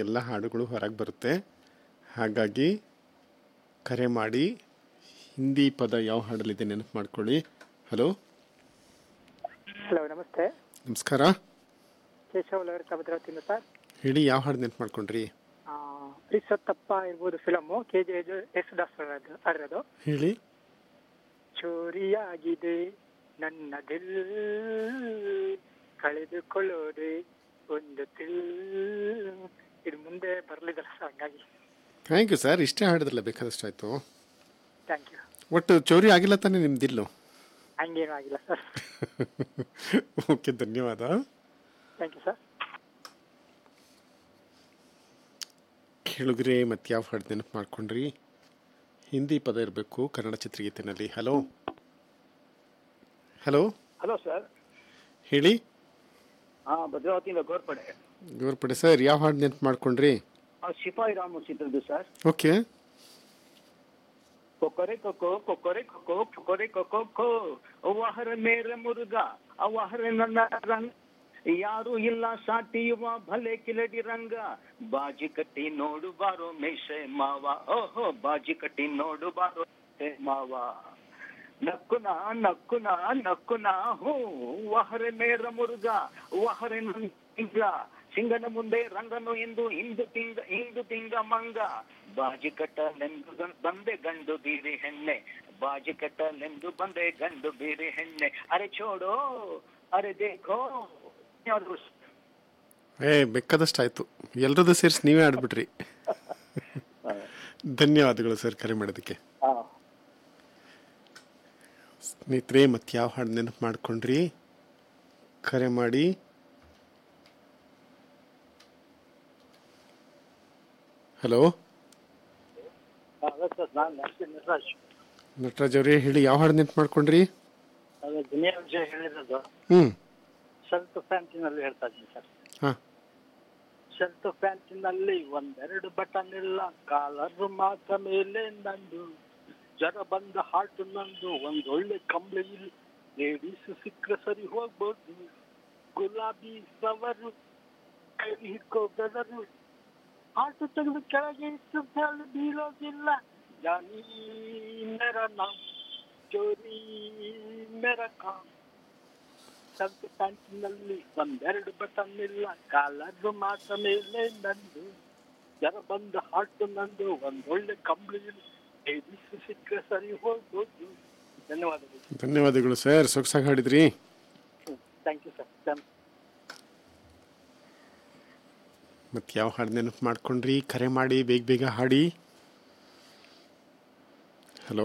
ಎಲ್ಲ ಹಾಡುಗಳು ಹೊರಗೆ ಬರುತ್ತೆ ಹಾಗಾಗಿ ಕರೆ ಮಾಡಿ ಹಿಂದಿ ಪದ ಯಾವ ಹಾಡಲ್ಲಿದೆ ನೆನಪು ಮಾಡ್ಕೊಳ್ಳಿ ಹಲೋ ಹಲೋ ನಮಸ್ತೆ ನಮಸ್ಕಾರ ಕೇಶವ್ ಲಹರಿ ಭದ್ರಾವತಿಯಿಂದ ಸರ್ ಹೇಳಿ ಯಾವ ಹಾಡು ನೆನಪು ಮಾಡ್ಕೊಂಡ್ರಿ ಪ್ರಿಸತ್ತಪ್ಪ ಇರ್ಬೋದು film K J S Das ಆಡಿರೋದು ಹೇಳಿ ಚೋರಿಯಾಗಿದೆ ನನ್ನ ದಿಲ್ ಕಳೆದುಕೊಳ್ಳೋದೆ ಒಂದು ತಿಲ್ ಇದು ಮುಂದೆ ಬರಲಿದ್ದಲ್ಲ ಸರ್ ಹಂಗಾಗಿ ಥ್ಯಾಂಕ್ ಯು ಸರ್ ಇಷ್ಟೇ ಹಾಡಿದ್ರಲ್ಲ ಬೇಕಾದಷ್ಟು ಆಯಿತು ಥ್ಯಾಂಕ್ ಯು ಒಟ್ಟು ಚೋರಿ ಆಗಿಲ್ಲ ತಾನೇ ನಿಮ್ದಿಲ್ಲು ಹಂಗೇನು ಆಗಿಲ್ಲ ಸರ್ ಓಕೆ ಧನ್ಯವಾದ ಥ್ಯಾಂಕ್ ಯು ಸರ್ ಕೇಳುಗ್ರೆ ಮತ್ತೆ ಯಾವ ಹಾಡು ನೆನಪು ಮಾಡ್ಕೊಂಡ್ರಿ ಹಿಂದಿ ಪದ ಇರಬೇಕು ಕನ್ನಡ ಚಿತ್ರಗೀತೆನಲ್ಲಿ ಹಲೋ ಹಲೋ ಹಲೋ ಸರ್ ಹೇಳಿ ಹಾ ಭದ್ರಾವತಿಯಿಂದ ಗೋರ್ಪಡೆ ಗೋರ್ಪಡೆ ಸರ್ ಯಾವ ಹಾಡು ನೆನಪು ಮಾಡ್ಕೊಂಡ್ರಿ ಆ, ಸಿಪಾಯಿ ರಾಮು ಚಿತ್ರದ್ದು ಸರ್ ಓಕೆ ಕೊಕೊರೆ ಕೊಕೋ ಕೊಕೊರೆ ಕೊಕೋ ಕೊಕೊರೆ ಕೊಕೋ ಖೋ ಅವಹರ ಮೇರೆ ಮುರುಗ ಅವಹರ ನನ್ನ ರಂಗ ಯಾರು ಇಲ್ಲ ಸಾಟಿಯುವ ಭಲೆ ಕಿಲಡಿ ರಂಗ ಬಾಜಿ ಕಟ್ಟಿ ನೋಡು ಬಾರೋ ಮೇಷೆ ಮಾವ ಓಹೋ ಬಾಜಿ ಕಟ್ಟಿ ನೋಡು ಬಾರೋ ಮೇಷೆ ಮಾವ ನಕ್ಕುನ ನಕ್ಕುನ ನಕ್ಕುನ ಹೂ ವಹರೆ ಮೇರ ಮುರುಗ ವಹರೆ ನಂಗ ಸಿಂಗನ ಮುಂದೆ ರಂಗನು ಎಂದು ಇಂದು ತಿಂಗ ಇಂದು ತಿಂಗ ಮಂಗ ಬಾಜಿ ಕಟ್ಟಲೆಂದು ಗಂ- ಬಂದೆ ಗಂಡು ಬೀರಿ ಹೆಣ್ಣೆ ಬಾಜಿ ಕಟ್ಟಲೆಂದು ಬಂದೆ ಗಂಡು ಬೀರಿ ಹೆಣ್ಣೆ ಅರೆ ಚೋಡೋ ಅರೆ ದೇಖೋ ಯಾವ್ದು ಏ ಬೇಕಾದಷ್ಟು ಆಯಿತು ಎಲ್ಲರದ್ದು ಸೇರಿಸಿ ನೀವೇ ಆಡ್ಬಿಟ್ರಿ ಧನ್ಯವಾದಗಳು ಸರ್ ಕರೆ ಮಾಡೋದಕ್ಕೆ ಹಾ ಸ್ನೇಹಿತರೆ ಮತ್ತೆ ಯಾವ ಹಾಡು ನೆನಪು ಮಾಡ್ಕೊಂಡ್ರಿ ಕರೆ ಮಾಡಿ ಹಲೋ ಅದೇ ಸರ್ ನಾನು ನಟರಾಜ್ ನಟರಾಜ್ ಅವರೇ ಹೇಳಿ ಯಾವ ಹಾಡು ನೆನಪು ಮಾಡ್ಕೊಂಡ್ರಿ ಅದೇ ದುನಿಯಾ ವಿಜಯ್ ಹೇಳಿರೋದು ಹ್ಞೂ ಶರ್ಟ್ ಪ್ಯಾಂಟಿನಲ್ಲಿ ಹೇಳ್ತಾ ಇದ್ದೀನಿ ಸರ್ ಹಾಂ ಶರ್ಟ್ ಪ್ಯಾಂಟಿನಲ್ಲಿ ಒಂದೆರಡು ಬಟನ್ ಇಲ್ಲ ಕಾಲರ್ ಮಾತ್ರ ಮೇಲೆ ನಂದು ಜರ ಬಂದ ಹಾರ್ಟ್ ನಂದು ಒಂದೊಳ್ಳೆ ಕಂಬಳಿ ಇಲ್ಲ ಲೇಡೀಸ್ ಸಿಕ್ಕರೆ ಸರಿ ಹೋಗ್ಬೋದು ಗುಲಾಬಿ ಸವರು ಕೈ ಹಿಡ್ಕೋ ಬ್ರದರು ಹಾರ್ಟ್ ತೆಗೆದು ಕೆಳಗೆ ಇಟ್ಟು ಮೇಲೆ ಬೀಳೋದಿಲ್ಲ ಜಾನಿ ಮೇರ ನಾಮ್ ಚೋರಿ ಮೇರ ಕಾಮ್ ಶರ್ಟ್ ಪ್ಯಾಂಟಿನಲ್ಲಿ ಒಂದೆರಡು ಬಟನ್ ಇಲ್ಲ ಕಾಲರ್ ಮಾತ್ರ ಮೇಲೆ ನಂದು ಜರ ಬಂದ ಹಾರ್ಟ್ ನಂದು ಒಂದೊಳ್ಳೆ ಕಂಬಳಿ ಲೇಡೀಸ್ ಸಿಕ್ಕರೆ ಸರಿ ಹೋಗ್ಬೋದು ಧನ್ಯವಾದಗಳು ಧನ್ಯವಾದಗಳು ಸರ್ ಸೊಗಸಾಗಿ ಹಾಡಿದ್ರಿ ಥ್ಯಾಂಕ್ ಯು ಸರ್ ಮತ್ತೆ ಯಾವ ಹಾಡು ನೆನಪು ಮಾಡ್ಕೊಂಡ್ರಿ ಕರೆ ಮಾಡಿ ಬೇಗ ಬೇಗ ಹಾಡಿ ಹಲೋ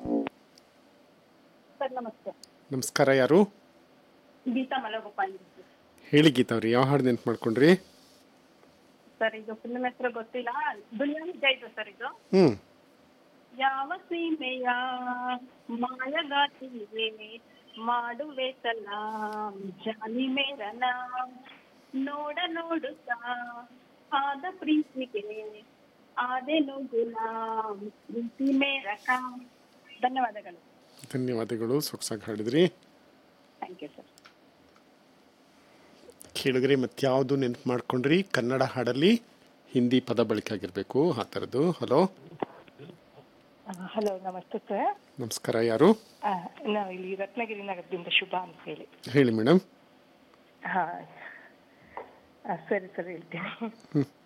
ಸರ್ ನಮಸ್ತೆ ನಮಸ್ಕಾರ ಯಾರು ಗೀತಾ ಮಲಗೋಪಾಲ್ ಹೇಳಿ ಗೀತಾ ಅವ್ರಿ ಯಾವ ಹಾಡು ನೆನಪು ಮಾಡ್ಕೊಂಡ್ರಿ ಸರ್ ಇದು ಫಿಲ್ಮ್ ಹೆಸರು ಗೊತ್ತಿಲ್ಲ ದುನಿಯಾ ವಿಜಯ್ ಇದು ಸರ್ ಇದು ಹ್ಞೂ ಯಾವ ಸೀಮೆಯ ಮಾಯಗಾತಿವೆ ಮಾಡುವೆ ಸಲಾಂ ಜಾನಿ ಮೇರನ ನೋಡ ನೋಡುತ್ತಾ ಆದ ಪ್ರೀತಿಗೆ ಆದೆನು ಗುಲಾಂ ಪ್ರೀತಿ ಮೇರಕ ಧನ್ಯವಾದಗಳು ಧನ್ಯವಾದಗಳು ಸೊಗಸಾಗಿ ಹಾಡಿದ್ರಿ ಥ್ಯಾಂಕ್ ಯು ಸರ್ ಕೇಳಿದ್ರಿ ಮತ್ತೆ ಯಾವುದು ನೆನಪು ಮಾಡ್ಕೊಂಡ್ರಿ ಕನ್ನಡ ಹಾಡಲ್ಲಿ ಹಿಂದಿ ಪದ ಬಳಕೆ ಆಗಿರಬೇಕು ಆ ಥರದ್ದು ಹಲೋ ಹಲೋ ನಮಸ್ತೆ ಸರ್ ನಮಸ್ಕಾರ ಯಾರು ನಾವು ಇಲ್ಲಿ ರತ್ನಗಿರಿ ನಗರದಿಂದ ಶುಭ ಅಂತ ಹೇಳಿ ಹೇಳಿ ಮೇಡಮ್ ಹಾ ಆ, ಸರಿ ಸರಿ ಹೇಳ್ತೀನಿ